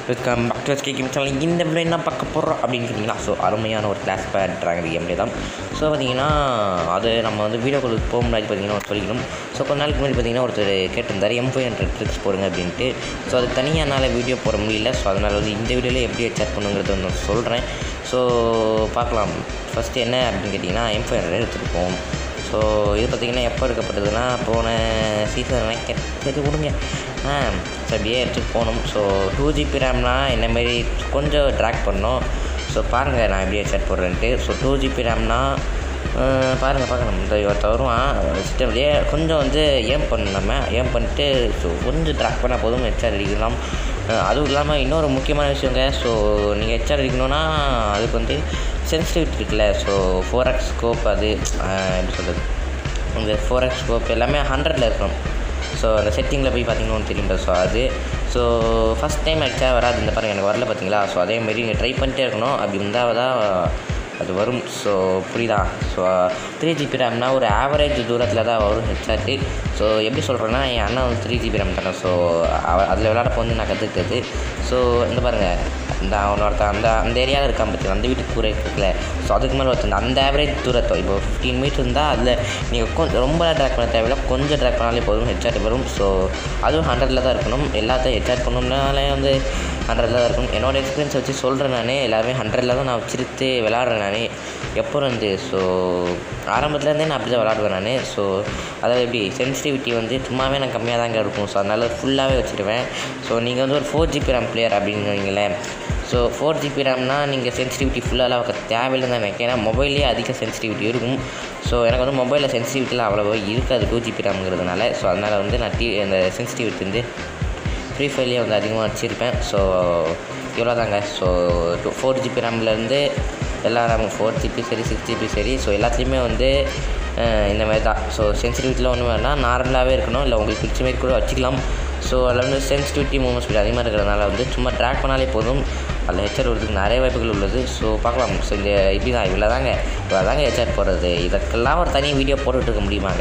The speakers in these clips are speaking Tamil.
Welcome back to SK game channel இந்த வீடியோ என்ன பார்க்க போகிறோம் அப்படின்னு கேட்டிங்கன்னா ஸோ அருமையான ஒரு கிளாஸ் பேட் ட்ராகன் கேம் தான் ஸோ பார்த்தீங்கன்னா அது நம்ம வந்து வீடியோக்குள்ள போக முன்னாடி பார்த்தீங்கன்னா ஒரு சொல்லிக்கணும் ஸோ கொஞ்ச நாளுக்கு முன்னாடி பார்த்தீங்கன்னா ஒருத்தர் கேட்டிருந்தார் எம் ஃபைவ் ஹண்ட்ரட் ட்ரிக்ஸ் போடுங்க அப்படின்ட்டு ஸோ அது தனியாக என்னால் வீடியோ போட முடியல ஸோ அதனால் வந்து இந்த வீடியோவில் எப்படி செக் பண்ணுங்கிறத நான் சொல்கிறேன் ஸோ பார்க்கலாம் ஃபஸ்ட்டு என்ன அப்படின்னு கேட்டிங்கன்னா எம் ஃபைவ் ஹண்ட்ரட் எடுத்துருப்போம் ஸோ இது பார்த்திங்கன்னா எப்போ எடுக்கப்பட்டதுன்னா போன சீசன் நினைக்கிறேன் சரி விடுங்க ஆ ஸோ அப்படியே எடுத்துகிட்டு போகணும் ஸோ டூ ஜிபி ரேம்னா இந்தமாரி கொஞ்சம் ட்ராக் பண்ணோம் ஸோ பாருங்கள் நான் எப்படியே செட் போடுறேன்ட்டு ஸோ டூ ஜிபி ரேம்னா பாருங்கள் பார்க்கணும் இந்த ஒருத்த வருவான் சிஸ்டம்லேயே கொஞ்சம் வந்து ஏம் பண்ணணும் நம்ம ஏம் பண்ணிட்டு ஸோ கொஞ்சம் ட்ராக் பண்ணால் போதும் ஹெச்ஆர் அடிக்கலாம் அஹ் அதுவும் இல்லாமல் இன்னொரு முக்கியமான விஷயங்க ஸோ நீங்கள் ஹெச்ஆர் அடிக்கணும்னா அதுக்கு வந்து சென்சிட்டிவிட்டி இருக்குல்ல ஸோ ஃபோர் எக்ஸ் ஸ்கோப் அது அஹ் எப்படி சொல்கிறது இந்த ஃபோர் எக்ஸ் ஸ்கோப் எல்லாமே ஹண்ட்ரடில் இருக்கணும் ஸோ அந்த செட்டிங்கில் போய் பார்த்தீங்கன்னா தெரியும் ஸோ அது ஸோ ஃபஸ்ட் டைம் அடித்தா வராது இந்த பாருங்க எனக்கு வரல பார்த்தீங்களா ஸோ அதேமாரி நீங்கள் ட்ரை பண்ணிட்டே இருக்கணும் அப்படி இருந்தால் தான் அது வரும் ஸோ புரியுதா ஸோ த்ரீ ஜிபி ரேம்னா ஒரு ஆவரேஜ் தூரத்தில் தான் வரும் ஹெச்ஆர்டி ஸோ எப்படி சொல்கிறேன்னா என் அண்ணன் வந்து த்ரீ ஜிபி ரேம் தானே ஸோ அதில் விளையாடப்போ வந்து நான் கற்றுக்கிட்டது ஸோ இந்த பாருங்கள் இந்த அவனோட அந்த அந்த ஏரியாவில் இருக்கான் பற்றி அந்த வீட்டுக்கு கூரை இருக்குல்ல ஸோ அதுக்கு மேலே ஒருத்தர் அந்த ஆவரேஜ் தூரத்தை இப்போ ஃபிஃப்டீன் மீட்டர் இருந்தால் அதில் நீங்கள் கொஞ்சம் ரொம்ப ட்ராக் பண்ண தேவையில்ல கொஞ்சம் ட்ராக் பண்ணாலே போதும் ஹெச்ஆர் வரும் ஸோ அதுவும் ஹண்ட்ரடில் தான் இருக்கணும் எல்லாத்தையும் ஹெச்ஆர் பண்ணணும்னாலே வந்து ஹண்ட்ரடில் தான் இருக்கணும் என்னோடய எக்ஸ்பீரியன்ஸ் வச்சு சொல்கிறேன் நான் எல்லாருமே ஹண்ட்ரடில் தான் நான் வச்சிருத்து விளாட்றேன் நான் எப்போ இருந்து ஸோ ஆரம்பத்துலேருந்தே நான் அப்படி தான் விளாடுவேன் நான் ஸோ அதாவது எப்படி சென்சிட்டிவிட்டி வந்து சும்மாவே நான் கம்மியாக தாங்க இருக்கும் ஸோ அதனால் ஃபுல்லாகவே வச்சுருவேன் ஸோ நீங்கள் வந்து ஒரு ஃபோர் ஜிபி ரேம் பிளேயர் அப்படின்னு வைங்களேன் ஸோ ஃபோர் ஜிபி ரேம்னா நீங்கள் சென்சிட்டிவிட்டி ஃபுல்லாக வைக்க தேவையில்லை தான் நினைக்கிறேன் ஏன்னா மொபைல்லேயே அதிக சென்சிட்டிவிட்டி இருக்கும் ஸோ எனக்கு வந்து மொபைலில் சென்சிட்டிவிட்டிலாம் அவ்வளோவா இருக்காது டூ ஜிபி ரேம்ங்கிறதுனால ஸோ அதனால் வந்து நான் டி அந்த சென்சிட்டிவிட்டி வந்து ஃப்ரீ ஃபயர்லேயே வந்து அதிகமாக வச்சுருப்பேன் ஸோ இவ்வளோ தாங்க ஸோ டூ ஃபோர் ஜிபி ரேம்லேருந்து எல்லா ரேமும் ஃபோர் ஜிபி சரி சிக்ஸ் ஜிபி சரி ஸோ எல்லாத்துலேயுமே வந்து அஹ், இந்த மாதிரி தான் ஸோ சென்சிட்டிவிட்டியில் ஒன்றும் வேணாம் நார்மலாகவே இருக்கணும் இல்லை உங்களுக்கு பிடிச்ச மாதிரி கூட வச்சுக்கலாம் ஸோ அதில் வந்து சென்சிட்டிவிட்டி மூமெண்ட் ஸ்பீட் அதிகமாக இருக்கிறதுனால வந்து சும்மா ட்ராக் பண்ணாலே போதும் அதில் ஹெச்ஆர் வரதுக்கு நிறைய வாய்ப்புகள் உள்ளது ஸோ பார்க்கலாம் ஸோ இந்த இப்படி தான் இவ்வளோ தாங்க இவ்வளோ தாங்க ஹெச்ஆர் போடுறது இதற்கெல்லாம் ஒரு தனி வீடியோ போட்டுட்டு இருக்க முடியுமாங்க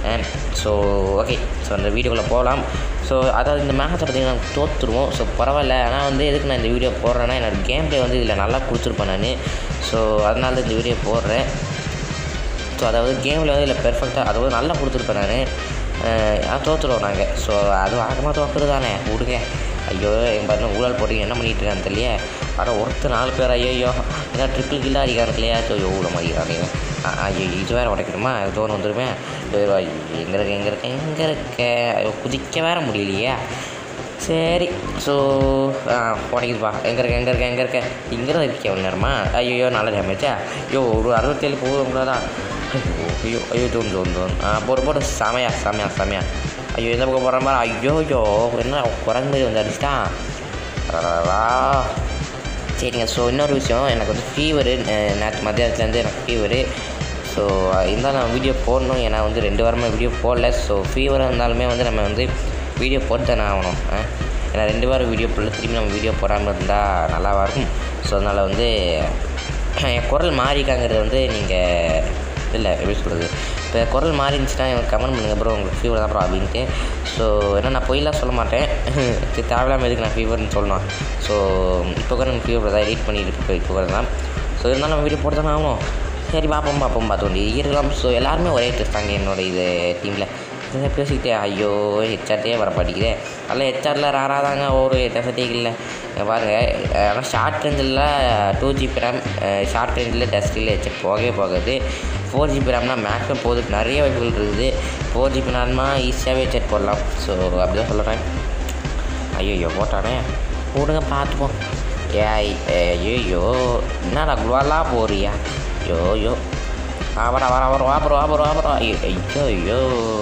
ஸோ ஓகே ஸோ அந்த வீடியோக்குள்ளே போகலாம் ஸோ அதாவது இந்த மேட்சை பார்த்தீங்கன்னா நாங்கள் தோற்றுருவோம் ஸோ பரவாயில்ல ஆனால் வந்து எதுக்கு நான் இந்த வீடியோ போடுறேன்னா என்னோடய கேம் ப்ளே வந்து இதில் நல்லா கொடுத்துருப்பேன் நான் ஸோ அதனால தான் இந்த வீடியோ போடுறேன் ஸோ அதாவது கேமில் வந்து இதில் பெர்ஃபெக்டாக அதாவது நல்லா கொடுத்துருப்பேன் நான் தோற்றுருவோம் நாங்கள் ஸோ அது ஆகமாக தோக்குறது தானே விடுங்க ஐயோ எங்கள் பாருங்க ஊழல் போட்டு என்ன பண்ணிட்டு இருக்கான்னு தெரியல ஆனால் ஒருத்தர் நாலு பேர் ஐயோ ஏன்னா ட்ரிப்பிள் கில்லா அடிக்கிறாங்க இல்லையா ஸோ எவ்வளோ மாறிக்கிறாங்க ஐயோ இது வேறு உடைக்கணுமா தோணு வந்துருமே எங்கே இருக்க எங்கே இருக்க எங்கே இருக்க ஐயோ குதிக்க வேற முடியலையே சரி ஸோ உடைக்குதுப்பா எங்கே இருக்க எங்கே இருக்க எங்கே இருக்க இங்கே தான் இருக்கே எவ்வளோ நேரமா ஐயோ நல்ல டேமேஜா ஐயோ ஒரு அறுபத்தேழு போதும் கூடாதா ஐயோ ஐயோ ஐயோ தோணு தோணு தோணு ஆ போடு போடு செமையா செமையா செமையா ஐயோ எந்த பக்கம் போகிற மாதிரி ஐயோ ஐயோ என்ன குரங்கு மாதிரி வந்து அடிச்சிட்டான் அடடடா. சரிங்க ஸோ இன்னொரு விஷயம் எனக்கு வந்து ஃபீவரு நேற்று மத்தியானத்துலேருந்து எனக்கு ஃபீவரு ஸோ இருந்தாலும் நான் வீடியோ போடணும் ஏன்னா வந்து ரெண்டு வாரமாக வீடியோ போடல ஸோ ஃபீவராக இருந்தாலுமே வந்து நம்ம வந்து வீடியோ போட்டு தானே ஆகணும் ஆ? ஏன்னா ரெண்டு வாரம் வீடியோ போடல திரும்பி நம்ம வீடியோ போடாமல் இருந்தால் நல்லாவா இருக்கும் ஸோ அதனால் வந்து என் குரல் மாறிக்காங்கிறது வந்து நீங்கள் இல்லை எப்படி சொல்கிறது இப்போ குரல் மாறி இருந்துச்சுன்னா எனக்கு கமெண்ட் பண்ணுங்கள் ப்ரோ உங்களுக்கு ஃபீவர் தான் ப்ரோ அப்படின்ட்டு ஸோ ஏன்னா நான் பொய்லாம் சொல்ல மாட்டேன் சரி, தேவையில்லாமல் எதுக்கு நான் ஃபீவர்னு சொல்லணும் ஸோ இப்போ கூட எனக்கு ஃபீவர் தான் எடிட் பண்ணிட்டு இருக்கு இப்போ கூட தான் ஸோ இருந்தாலும் நம்ம வீடியோ போட்டு தானே ஆகணும் சரி பார்ப்போம் பார்ப்போம் பார்த்தோண்டி இருக்கலாம் ஸோ எல்லாருமே ஒரே டெஸ்ட் தாங்க என்னோட இது டீமில் இதை பேசிக்கிட்டே ஐயோ ஹெச்ஆர்டே வர மாட்டேங்குதே அதில் ஹெச்ஆரில் ராரா தாங்க ஒரு டெசட்டே இல்லை இங்க பாருங்கள் ஆனால் ஷார்ட் ரேஞ்சில் டூ ஜிபி ரேம் ஷார்ட் ரேஞ்சில் டஸ்டில் ஹெச்ஆர் போகவே போகாது ஃபோர் ஜிபி ரேம்னா மேக்ஸிமம் போகுது நிறைய வாய்ப்புகள் இருக்குது ஃபோர் ஜிபி ரேம்னா ஈஸியாகவே ஹெச்ஆர் போடலாம் ஸோ அப்படி தான் சொல்கிறேன் ஐயோ போட்டானே விடுங்க பார்த்துப்போம் ஏய் ஐயோ என்னடா குவாலாக போறியா ஐயோ ஐயோ ஆ வர வர வர வா ப்ரோ வா ப்ரோ வா ப்ரோ ஐயோ ஐயோ ஐயோ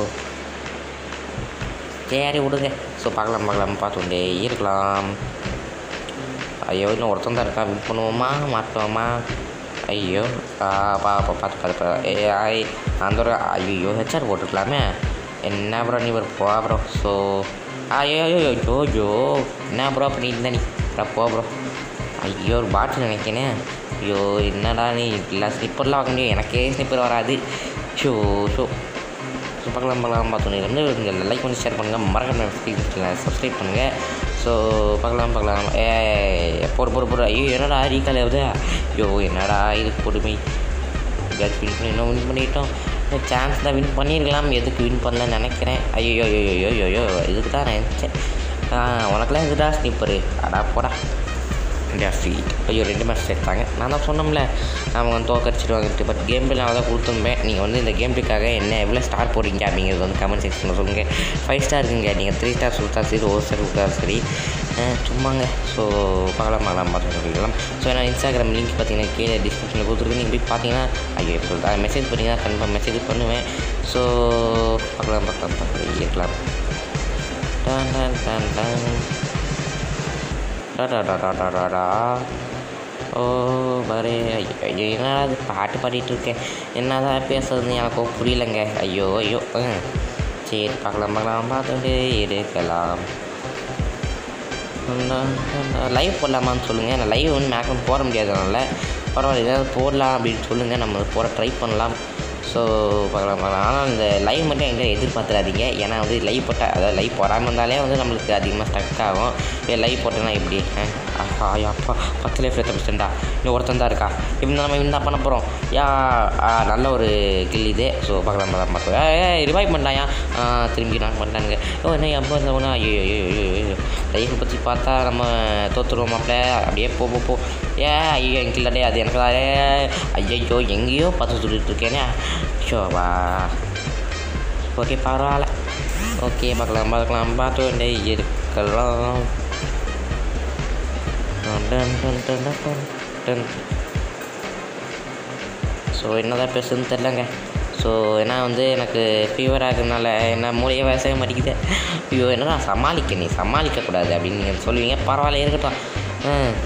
சரி விடுங்க ஸோ பார்க்கலாம் பார்க்கலாம் பார்த்துக்கொண்டே இருக்கலாம் ஐயோ இன்னும் ஒருத்தன் தான் இருக்கான் வின் பண்ணுவோமா மாட்டுவோமா ஐயோ ஆ, பா பா பார்த்து பார்த்து பார்த்து ஏ ஐ அந்த ஒரு ஐயோ ஹெச்ஆர் போட்டுருக்கலாமே என்ன ப்ரோ நீ ஒரு போ ப்ரோ ஸோ ஐயோ ஐயோ ஐயோ ஐயோ என்ன ப்ரோ பண்ணிட்டு நீ ப்ரோ போ ப்ரோ ஐயோ ஒரு பாட்டில் நினைக்கிறேன் ஐயோ என்னடா நீ இல்லை ஸ்லிப்பர்லாம் வாங்க முடியும் எனக்கே ஸ்லிப்பர் வராது ஷோ ஷோ ஸோ பார்க்கலாம் பார்க்கலாம் பார்த்தோன்னே வந்து நீங்கள் லைக் பண்ணி ஷேர் பண்ணுங்கள் மறக்காம சப்ஸ்கிரைப் பண்ணுங்கள் ஸோ ஸோ பார்க்கலாம் பார்க்கலாம் ஏ போடு போடு போடு ஐயோ என்னடா ரீகால் ஆகுது ஐயோ என்னடா இது கொடுமை எப்படியாச்சும் வின் பண்ணி இன்னும் வின் பண்ணிட்டோம் சான்ஸ் தான் வின் பண்ணியிருக்கலாம் எதுக்கு வின் பண்ணலன்னு நினைக்கிறேன் ஐயோ ஐயோ ஐயோ ஐயோ இதுக்கு தான் நினச்சேன் உனக்குலாம் இதுடா ஸ்னிப்பரு அடா போடா ஜாஸ்தி ஐயோ ரெண்டு மேட்ச் சேர்த்தாங்க நான் தான் சொன்னோம்ல அவங்க வந்து தோக்கடிச்சிடுவாங்கட்டு பட் கேம் பிளே நான் தான் கொடுத்துருப்பேன் நீங்கள் வந்து இந்த கேம் பிளேக்காக என்ன எவ்வளோ ஸ்டார் போடுறீங்க அப்படிங்கிறது வந்து கமெண்ட் செக்ஷனில் சொல்லுங்கள் ஃபைவ் ஸ்டார் இருக்குங்க நீங்கள் த்ரீ ஸ்டார் கொடுத்தா சரி ஒரு ஸ்டார் கொடுத்தா சரி அஹ் சும்மாங்க ஸோ பார்க்கலாம் பார்க்கலாம் பார்த்துக்கலாம் ஸோ நான் இன்ஸ்டாகிராம் லிங்க் பார்த்தீங்கன்னா கீழே டிஸ்கிரிப்ஷனில் கொடுத்துருக்கு நீங்கள் போய் பார்த்தீங்கன்னா ஐயோ எப்படி சொல்லுறது மெசேஜ் பண்ணிங்கன்னா கன்ஃபார்ம் மெசேஜ் பண்ணுவேன் ஸோ பார்க்கலாம் பார்க்கலாம் பார்க்கலாம் இருக்கலாம் டான் டான் டான் டான் டா டா டா டா டா டா டா ஓ பாரு ஐயோ ஐயோ என்னடா அது பாட்டு பாடிட்டு இருக்கேன் என்னதான் பேசுறதுன்னு எனக்கும் புரியலங்க ஐயோ ஐயோ ம் சரி பார்க்கலாம் பார்க்கலாம் பார்த்துட்டு இருக்கலாம் லைவ் போடலாமான்னு சொல்லுங்கள் நான் லைவ் வந்து மேக்ஸிமம் போட முடியாதனால பரவாயில்ல ஏதாவது போடலாம் அப்படின்னு சொல்லுங்கள் நம்ம போட ட்ரை பண்ணலாம் ஸோ பார்க்கலாம் பார்க்கலாம் ஆனால் இந்த லைவ் மட்டும் என்கிட்ட எதிர்பார்த்துறாதீங்க ஏன்னா வந்து லைவ் போட்டால் அதாவது லைவ் போடாமல் இருந்தாலே வந்து நம்மளுக்கு அதிகமாக ஸ்டக் ஆகும் இப்போ லைவ் போட்டோன்னா எப்படி ஆஹா ஐயோ அப்பா பத்து லைஃப் தப்பிச்சிட்டா இன்னும் ஒருத்தன் தான் இருக்கா இப்படி நம்ம என்ன பண்ண போகிறோம் யா ஆ, நல்ல ஒரு கில் இது ஸோ பார்க்கலாம் பார்க்கலாம் பார்க்கலாம் ஏ ரிவைவ் பண்ணாயா திரும்பி நான் பண்ணிட்டானுங்க ஓ என்ன எப்போ இருந்தவனா ஐயோ ஐயோ ஐயோ ஐயோ லைஃப்பை பற்றி பார்த்தா நம்ம தோற்றுருவோம் மாப்பிள்ள அப்படியே போ போ போ ஏ ஐயோ எங்க இல்லடே அது எனக்கு தான் ஐயோ எங்கேயோ பார்த்து சொல்லிட்டு இருக்கேனே ஷோ வா ஓகே பரவாயில்ல ஓகே பார்க்கலாம் பார்க்கலாம் பார்த்து வேண்டே இருக்கலாம் டன் டன் டன் டன் டன் டன் ஸோ என்னதான் பேசுன்னு தெரிலங்க ஸோ ஏன்னா வந்து எனக்கு ஃபீவர் ஆகுறதுனால என்ன மூளையே விவசாயம் மாட்டேங்குது ஐயோ என்னடா சமாளிக்க நீ சமாளிக்கக்கூடாது அப்படின்னு நீங்கள் சொல்லுவீங்க பரவாயில்ல இருக்கட்டும் ம்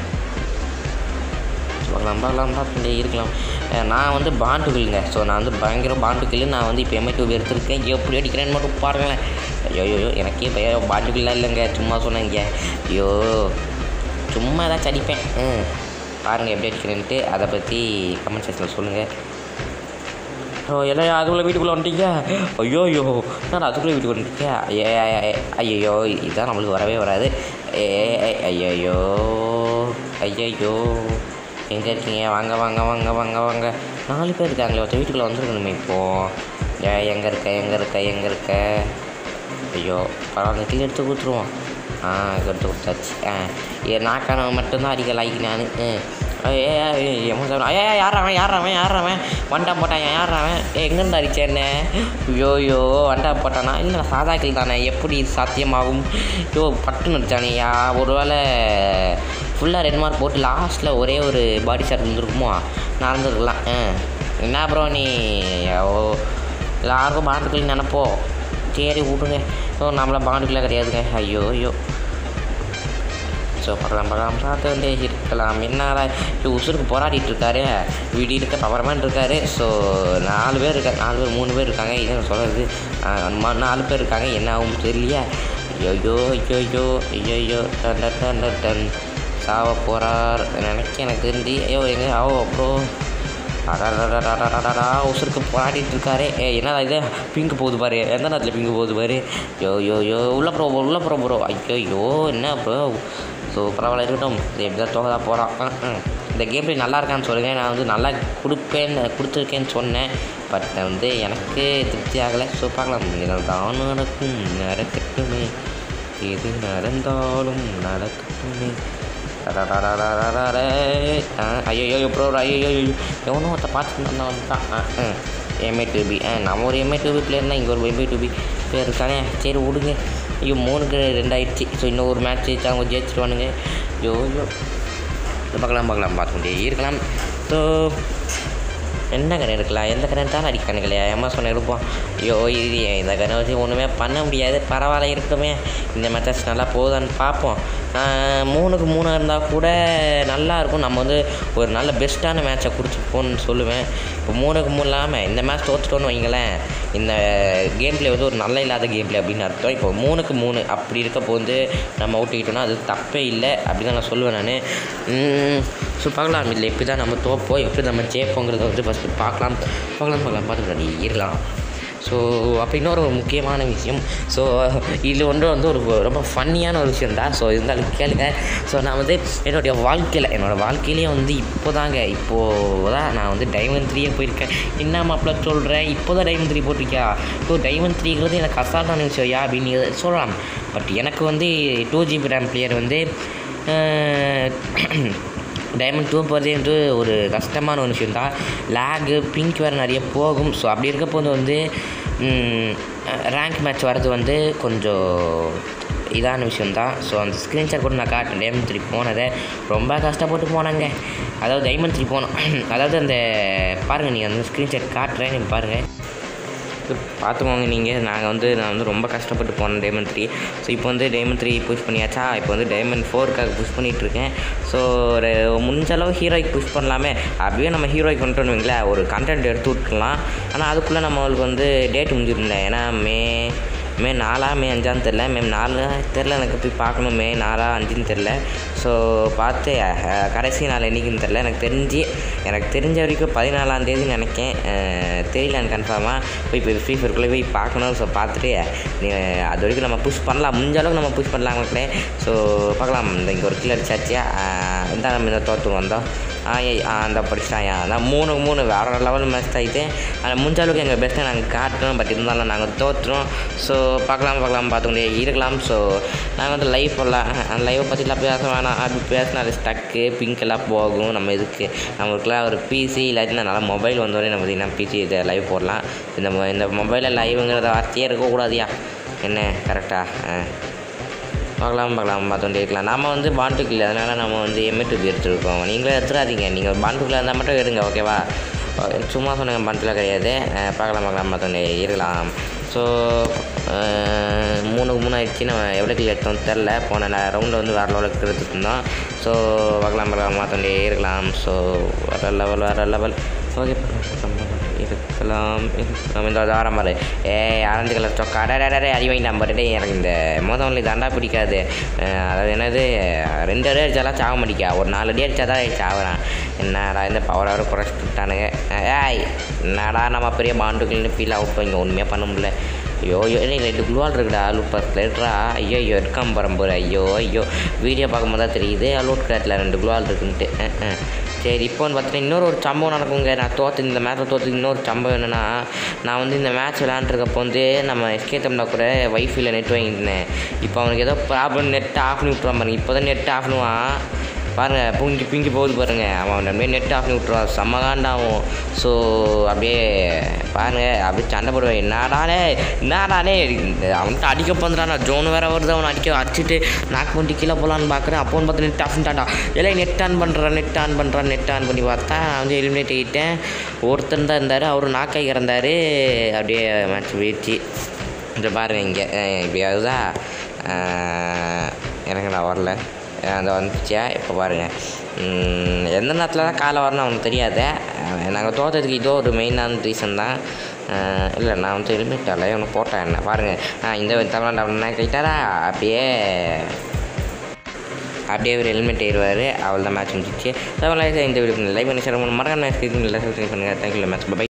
சொல்லலாம் பார்க்கலாம் பார்த்துட்டு இருக்கலாம் அஹ் நான் வந்து பாண்டுகில்ங்க ஸோ நான் வந்து பயங்கர பாண்டுகில் நான் வந்து இப்போ எம்ஐ டூப் எடுத்திருக்கேன் எப்படி அடிக்கிறேன்னு மட்டும் பாருங்களேன் ஐயோ ஐயோ எனக்கே பயம் பாண்டுகில்லாம் இல்லைங்க சும்மா சொன்னேங்க ஐயோ சும்மா ஏதாச்சும் அடிப்பேன் ம் பாருங்கள் எப்படி அடிக்கிறேன்ட்டு அதை பற்றி கமெண்ட் செக்ஷனில் சொல்லுங்கள் ஓ எல்லாம் அதுக்குள்ளே வீட்டுக்குள்ளே வந்துட்டீங்க ஐயோ ஐயோ நான் அதுக்குள்ளே வீட்டுக்கு வந்துட்டீங்க ஏ ஐயோ இதுதான் நம்மளுக்கு வரவே வராது ஏ ஐயோ ஐயோ எங்கே இருக்கீங்க வாங்க வாங்க வாங்க வாங்க வாங்க நாலு பேர் இருக்காங்களே ஒருத்தர் வீட்டுக்குள்ளே வந்துருக்கணுமே இப்போது ஏ எங்கே இருக்க எங்கே இருக்க எங்கே இருக்க ஐயோ பரவாயில்ல கீழே எடுத்து கொடுத்துருவோம் ஆ எடுத்து கொடுத்தாச்சு ஆ ஏ நாக்கானவன் மட்டும்தான் அடிக்க லைக் நான் ஏ யாராவன் யாராவன் யாராவன் வண்டா போட்டான் யாராவன் ஏ எங்கேருந்து அடிச்சேன்னு ஐயோ ஐயோ வண்டா போட்டானா இல்லை சாதா கில் தானே எப்படி இது சாத்தியமாகும் ஐயோ பட்டுன்னு அடிச்சானேயா ஒருவேளை ஃபுல்லாக ரெண்டு மார்க் போட்டு லாஸ்ட்டில் ஒரே ஒரு பாடி ஷாட் இருந்திருக்குமோ நடந்துருக்கலாம் ஆ என்ன ப்ரோ நீ ஓ எல்லாருக்கும் பாண்டுக்குள்ளே நினப்போ சரி விட்ருங்க ஸோ நம்மள பாண்டுக்குள்ளே கிடையாதுங்க ஐயோ ஐயோ ஸோ பார்க்கலாம் பார்க்கலாம் பார்த்து வந்து இருக்கலாம் என்னடா இப்போ உசுருக்கு போராடிட்டு இருக்காரு வீடு இருக்க பவர்மேன் இருக்காரு ஸோ நாலு பேர் இருக்காங்க நாலு பேர் மூணு பேர் இருக்காங்க இது நான் சொல்கிறது ம- நாலு பேர் இருக்காங்க என்ன ஆகும் தெரியலையா ஐயோ ஐயோ ஐயோ ஐயோ ஐயோ டன் டன் டன் டன் டன் சாவ போகிறார் நினைக்க எனக்கு தெரிஞ்சு ஐயோ எங்கே ஆவோ அப்புறம் அடடடடடடடா உசுருக்கு போராடிட்டு இருக்காரு ஏ என்னடா இது பிங்க் போகுது பாரு எந்த நேரத்தில் பிங்க் போகுது பாரு யோ யோ யோ உள்ள ப்ரோ உள்ள ப்ரோ ப்ரோ ஐயோ யோ என்ன ப்ரோ ஸோ பரவாயில்ல இருக்கட்டும் இது எப்படி தான் தோகதா போகிறான் இந்த கேம் பிளே நல்லா இருக்கான்னு சொல்லுங்கள் நான் வந்து நல்லா கொடுப்பேன்னு கொடுத்துருக்கேன்னு சொன்னேன் பட் வந்து எனக்கு திருப்தி ஆகலை ஸோ பார்க்கலாம் தான் நடக்கும் நடக்கட்டுமே எது நடந்தாலும் நடக்கட்டுமே ஐயோ ப்ரோ ஐயோ எவனோ ஒருத்த பார்த்துட்டு வந்தா வந்துட்டான் எம்ஏ டூபி ஆ நம்ம ஒரு எம்ஏ டூபி பிளேயர்னா இங்கே ஒரு எம்ஏ டூபி பிளேயர் இருக்கானே சரி விடுங்க ஐயோ மூணுக்கு ரெண்டு ஆயிடுச்சு ஸோ இன்னும் ஒரு மேட்ச் ஜெயிச்சு அவங்க ஜெயிச்சிருவானுங்க ஐயோ ஐயோ பார்க்கலாம் பார்க்கலாம் பார்த்துக்கிட்டே இருக்கலாம் ஸோ என்ன கணக்கு எடுக்கலாம் எந்த கணக்கு தான் அடிக்கணுங்களே ஏமா சொன்ன எடுப்போம் ஐயோ இது இந்த கணை வச்சு ஒன்றுமே பண்ண முடியாது பரவாயில்ல இருக்கட்டுமே இந்த மெத்தட்ஸ் நல்லா போகுதான்னு பார்ப்போம் ஆஹ் மூணுக்கு மூணாக இருந்தால் கூட நல்லா இருக்கும் நம்ம வந்து ஒரு நல்ல பெஸ்ட்டான மேட்சை கொடுத்துருப்போம்னு சொல்லுவேன் இப்போ மூணுக்கு மூணு இல்லாமல் இந்த மேட்ச் தோத்துட்டோன்னு வைங்களேன் இந்த கேம் பிளே வந்து ஒரு நல்ல இல்லாத கேம் பிளே அப்படின்னு அர்த்தம் இப்போ மூணுக்கு மூணு அப்படி இருக்கப்போ வந்து நம்ம ஊட்டிக்கிட்டோம்னா அது தப்பே இல்லை அப்படின்னு தான் நான் சொல்லுவேன் நான் ஸோ பார்க்கலாம் இதில் எப்படி தான் நம்ம தோப்போம் எப்படி நம்ம ஜெயிப்போங்கிறத வந்து ஃபஸ்ட்டு பார்க்கலாம் பார்க்கலாம் பார்க்கலாம் பார்த்து இருக்கலாம் ஸோ அப்போ இன்னொரு ஒரு முக்கியமான விஷயம் ஸோ இது ஒன்று வந்து ஒரு ரொம்ப ஃபன்னியான ஒரு விஷயம் தான் ஸோ இருந்தாலும் கேளுங்க ஸோ நான் வந்து என்னுடைய வாழ்க்கையில் என்னோடய வாழ்க்கையிலேயே வந்து இப்போ தாங்க இப்போது தான் நான் வந்து டைமண்ட் த்ரீயே போயிருக்கேன் என்ன மாப்பிள்ள சொல்கிறேன் இப்போ தான் டைமண்ட் த்ரீ போட்டிருக்கியா ஸோ டைமண்ட் த்ரீங்கிறது எனக்கு அசால்ட்டான விஷயம் யா அப்படின்னு நீங்க சொல்லலாம் பட் எனக்கு வந்து டூ ஜிபி ரேம் பிளேயர் வந்து டைமண்ட் டூ போகிறதே வந்து ஒரு கஷ்டமான ஒரு விஷயம் தான் லேகு பிங்க் வேறு நிறைய போகும் ஸோ அப்படி இருக்கப்போது வந்து ரேங்க் மேட்ச் வர்றது வந்து கொஞ்சம் இதான விஷயந்தான் ஸோ அந்த ஸ்க்ரீன்ஷாட் கூட நான் காட்டேன் டைமண்ட் த்ரீ போனதை ரொம்ப கஷ்டப்பட்டு போனாங்க அதாவது டைமண்ட் த்ரீ போனோம் அதாவது அந்த பாருங்கள் நீங்கள் அந்த ஸ்க்ரீன்ஷாட் காட்டுறேன் நீங்கள் பாருங்கள் பார்த்துக்கோங்க நீங்கள் நாங்கள் வந்து நான் வந்து ரொம்ப கஷ்டப்பட்டு போனேன் டைமண்ட் த்ரீ ஸோ இப்போ வந்து டைமண்ட் த்ரீ புஷ் பண்ணியாச்சா இப்போ வந்து டைமண்ட் ஃபோருக்காக புஷ் பண்ணிகிட்ருக்கேன் ஸோ ஒரு முடிஞ்ச அளவு ஹீரோய்க்கு புஷ் பண்ணலாமே அப்படியே நம்ம ஹீரோய்க்கு கொண்டு வைங்களேன் ஒரு கண்டென்ட் எடுத்து விட்டுலாம் ஆனால் அதுக்குள்ளே நம்மளுக்கு வந்து டேட் முடிஞ்சிருந்தேன் ஏன்னா மே மே நாலா மே அஞ்சான்னு தெரில மே நாலு தெரில எனக்கு போய் பார்க்கணும் மே நாலா அஞ்சுன்னு தெரில ஸோ பார்த்து அஹ், கடைசி நாள் என்றைக்குன்னு தெரில எனக்கு தெரிஞ்சு எனக்கு தெரிஞ்ச வரைக்கும் பதினாலாம் தேதி நினைக்கேன் அஹ், தெரியல எனக்கு கன்ஃபார்மாக போய் இப்போ ஃப்ரீ ஃபயருக்குள்ளே போய் பார்க்கணும் ஸோ பார்த்துட்டு நீ அது வரைக்கும் நம்ம புஷ் பண்ணலாம் முடிஞ்ச அளவுக்கு நம்ம புஷ் பண்ணலாம் மக்களே ஸோ பார்க்கலாம் இந்த இங்கே ஒரு கிலோ அடிச்சாச்சியா இந்த நம்ம இந்த தோற்று வந்தோம் ஆ ஏய் ஆ அந்த படிச்சிட்டாயா நான் மூணு மூணு வேறு லெவல் மேட்ச் ஆகிட்டு ஆனால் முடிஞ்ச அளவுக்கு எங்கள் பெஸ்ட்டை நாங்கள் காட்டுறோம் பட் இருந்தாலும் நாங்கள் தோற்றுறோம் ஸோ பார்க்கலாம் பார்க்கலாம் பார்த்துக்கிட்டே இருக்கலாம் ஸோ நாங்கள் வந்து லைவ் போடலாம் அந்த லைவை பற்றிலாம் பேச வேணாம் அப்படி பேசினா அது ஸ்டக்கு பிங்க் எல்லாம் போகும் நம்ம இதுக்கு நம்மளுக்குலாம் ஒரு பிசி இல்லாட்டினா நல்லா மொபைல் வந்தோடனே நம்ம பார்த்தீங்கன்னா பிசி இதை லைவ் போடலாம் இந்த மொ- இந்த மொபைலில் லைவுங்கிறத வார்த்தையே இருக்கக்கூடாதியா என்ன கரெக்டாக பார்க்கலாம் பார்க்கலாம் பார்த்துட்டே இருக்கலாம் நம்ம வந்து பாண்டுக்கு இல்லை அதனால் நம்ம வந்து எம்எட்டுக்கு எடுத்துருக்கோம் நீங்களே எடுத்துடாதீங்க நீங்கள் பாண்டுக்குள்ளே இருந்தால் மட்டும் எடுங்க ஓகேவா அஹ் சும்மா சொன்ன பாண்டில் கிடையாது அஹ் பார்க்கலாம் பார்க்கலாம் பார்த்தோன்னே இருக்கலாம் ஸோ மூணுக்கு மூணு ஆயிடுச்சு நம்ம எவ்வளோ கிலோ எடுத்தோம் தெரில போன ரவுண்டில் வந்து வேறு லெவலுக்கு எடுத்துட்டு இருந்தோம் ஸோ பார்க்கலாம் பார்க்கலாம் பார்த்தோன்னே இருக்கலாம் ஸோ வேறு லெவல் வேறு லெவல் ஓகே இருக்கலாம் இருக்கலாம் இந்த வாரம் பாரு ஏ ஆரஞ்சு கலர் சொக்கா அடே அடி வாங்கி நம்பர் டே எனக்கு இந்த மோதம் தண்டா பிடிக்காது அஹ் அதாவது என்னது ரெண்டு அடி அடித்தாலாம் சாக மாட்டிக்கா ஒரு நாலு அடி அடித்தா தான் சாகுறான் என்னடா இந்த பவர் வர குறைச்சிட்டானுங்க ஏய் என்னடா நம்ம பெரிய பாண்டுக்குன்னு ஃபீல் அவுட் இங்கே ஒன்றுமே பண்ண முடியல ஐயோ ஐயோ என்ன ரெண்டு குளுவால் இருக்குடா லூட் பஸ் லேட்ரா ஐயோ ஐயோ இருக்காம பரம்பரை ஐயோ ஐயோ வீடியோ பார்க்கும்போது தான் தெரியுது லூட் கிராட்டில் ரெண்டு குளுவால் இருக்குன்ட்டு அஹ், அஹ். சரி இப்போ வந்து பார்த்தீங்கன்னா இன்னொரு ஒரு சம்பவம் நடக்குங்க நான் தோற்று இந்த மேட்ச்சில் தோற்று இன்னொரு சம்பவம் என்னென்னா நான் வந்து இந்த மேட்ச் விளாண்டுருக்கப்போ வந்து நம்ம எஸ்கே தம்னா கூட வைஃபைல நெட் வாங்கியிருந்தேன் இப்போ அவனுக்கு ஏதோ ப்ராப்ளம் நெட் ஆஃப் பண்ணி விட்ருவான் பாருங்க இப்போ தான் நெட் ஆஃப் பண்ணுவான் பாருங்கள் பிங்கி பிங்கி போகுது பாருங்க அவன் அப்படியே நெட் ஆஃப் பண்ணி விட்ருவான் செம்ம காண்டாகும் ஸோ அப்படியே பாருங்க அப்படியே சண்டை போடுவேன் என்னடாலே என்னடாலே அவன்கிட்ட அடிக்க பண்ணுறான் ஜோன் வேற வருது அவன் அடிக்க அடிச்சுட்டு நாக் பண்ணிட்டு கீழே போகலான்னு பார்க்குறேன் அப்போன்னு பார்த்து நெட் ஆஃப் பண்ணிட்டான்டா எல்லாம் நெட் ஆன் பண்ணுறான் நெட் ஆன் பண்ணுறான் நெட் ஆன் பண்ணி பார்த்தா நான் வந்து எலிமினேட் ஆகிட்டேன் ஒருத்தன் தான் இருந்தார் அவர் நாக்காய் இறந்தார் அப்படியே மேட்ச் போயிடுச்சு இந்த பாருங்க இங்கே இப்படி அதுதா எனக்கு நான் வரல அந்த வந்துச்சா இப்போ பாருங்கள் எந்த நேரத்தில் தான் காலை வரணும் அவனுக்கு தெரியாது நாங்கள் தோற்றதுக்கு இதோ ஒரு மெயினான ரீசன் தான் இல்லை நான் வந்து எலிமினேட் ஆகல இவனை போட்டேன் என்ன பாருங்கள் இந்த தமிழ்நாடு அவனை கைட்டாரா அப்படியே அப்படியே ஒரு ஹெல்மெட் ஏறுவார் அவள் தான் மேட்ச் முடிச்சிச்சு ஸோ இந்த வீடியோ லைக் பண்ணி ஷேர் பண்ணி மறக்காம மேட்ச் பண்ணுங்கள் தேங்க்யூ மேட்ச் பை